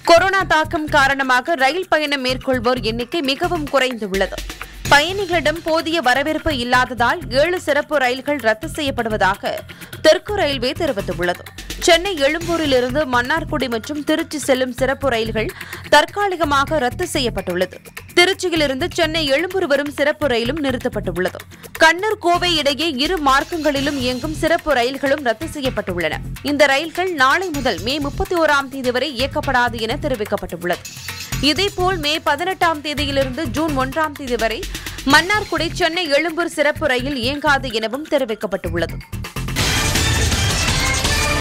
corona தாக்கம் காரணமாக ரயில் பயணம் மேற்கொள்வோர் எண்ணிக்கை மிகவும் குறைந்துள்ளது பயணிகளிடம் போதிய வரவேற்பு இல்லாததால் ஏழு சிறப்பு ரயில்கள் ரத்து செய்யப்படுவதாக தெற்கு ரயில்வே தெரிவித்துள்ளது சென்னை எழும்பூரிலிருந்து மன்னார்குடி மற்றும் திருச்சி செல்லும் சிறப்பு ரயில்கள் தற்காலிகமாக ரத்து செய்யப்பட்டுள்ளது திருச்சியிலிருந்து சென்னை எழும்பூர் வரும் சிறப்பு ரயிலும் நிறுத்தப்பட்டுள்ளது கண்ணூர் கோவை இடையே இரு மார்க்கங்களிலும் இயங்கும் சிறப்பு ரயில்களும் ரத்து செய்யப்பட்டுள்ளன இந்த ரயில்கள் நாளை முதல் மே முப்பத்தி ஓராம் தேதி வரை இயக்கப்படாது என தெரிவிக்கப்பட்டுள்ளது இதேபோல் மே பதினெட்டாம் தேதியிலிருந்து ஜூன் ஒன்றாம் தேதி வரை மன்னார்குடி சென்னை எழும்பூர் சிறப்பு ரயில் இயங்காது எனவும் தெரிவிக்கப்பட்டுள்ளது